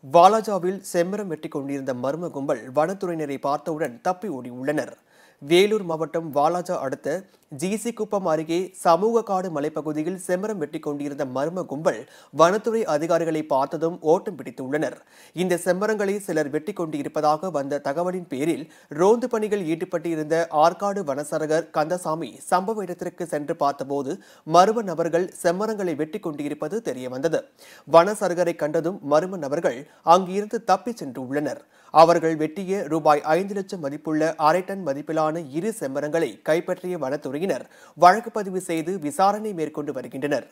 வாலாஜாவில் செம்மரம் வெட்டி கொண்டிருந்த மர்ம கும்பல் வனத்துறையினரை பார்த்தவுடன் தப்பி ஓடியுள்ளனர் வேலூர் மாவட்டம் வாலாஜா அடுத்த ஜிசி குப்பம் அருகே சமூக காடு மலைப்பகுதியில் செம்மரம் வெட்டி கொண்டிருந்த மர்ம கும்பல் வனத்துறை அதிகாரிகளை பார்த்ததும் ஓட்டம் பிடித்துள்ளனர் இந்த செம்மரங்களை சிலர் வெட்டி கொண்டிருப்பதாக வந்த தகவலின் பேரில் ரோந்து பணிகள் ஈடுபட்டிருந்த ஆற்காடு வனசரகர் கந்தசாமி சம்பவ இடத்திற்கு சென்று பார்த்தபோது மர்ம நபர்கள் செம்மரங்களை வெட்டி கொண்டிருப்பது தெரியவந்தது வனசரகரை கண்டதும் மர்ம நபர்கள் அங்கிருந்து தப்பிச் சென்றுள்ளனர் அவர்கள் வெட்டிய ரூபாய் ஐந்து லட்சம் மதிப்புள்ள அரை டன் மதிப்பிலான இரு செம்மரங்களை கைப்பற்றிய வனத்துறையினர் வழக்கு பதிவு செய்து விசாரணை மேற்கொண்டு வருகின்றனர்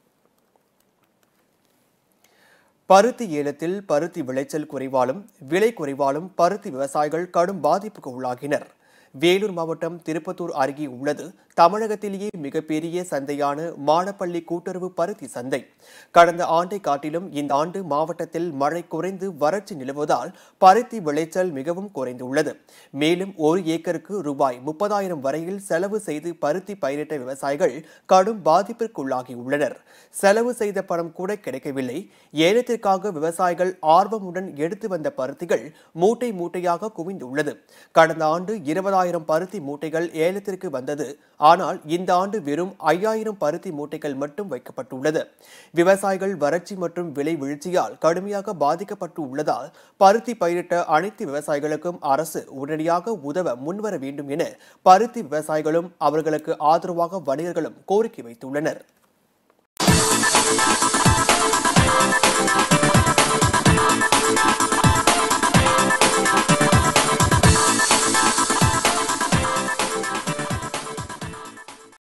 பருத்தி ஏலத்தில் பருத்தி விளைச்சல் குறைவாலும் விலை குறைவாலும் பருத்தி விவசாயிகள் கடும் பாதிப்புக்கு உள்ளாகினர் வேலூர் மாவட்டம் திருப்பத்தூர் அருகே உள்ளது தமிழகத்திலேயே மிகப்பெரிய சந்தையான மாடப்பள்ளி கூட்டுறவு பருத்தி சந்தை கடந்த ஆண்டை காட்டிலும் இந்த ஆண்டு மாவட்டத்தில் மழை குறைந்து வறட்சி நிலவுவதால் பருத்தி விளைச்சல் மிகவும் குறைந்துள்ளது மேலும் ஒரு ஏக்கருக்கு ரூபாய் முப்பதாயிரம் வரையில் செலவு செய்து பருத்தி பயிரிட்ட விவசாயிகள் கடும் பாதிப்பிற்குள்ளாகியுள்ளனர் செலவு செய்த பணம் கூட கிடைக்கவில்லை ஏலத்திற்காக விவசாயிகள் ஆர்வமுடன் எடுத்து வந்த பருத்திகள் மூட்டை மூட்டையாக குவிந்துள்ளது கடந்த ஆண்டு இருபதாயிரம் பருத்தி மூட்டைகள் ஏலத்திற்கு வந்தது ஆனால் இந்த ஆண்டு வெறும் ஐயாயிரம் பருத்தி மூட்டைகள் மட்டும் வைக்கப்பட்டுள்ளது விவசாயிகள் வறட்சி மற்றும் விலை வீழ்ச்சியால் கடுமையாக பாதிக்கப்பட்டு உள்ளதால் பருத்தி பயிரிட்ட அனைத்து விவசாயிகளுக்கும் அரசு உடனடியாக உதவ முன்வர வேண்டும் என பருத்தி விவசாயிகளும் அவர்களுக்கு ஆதரவாக வணிகர்களும் கோரிக்கை வைத்துள்ளனர்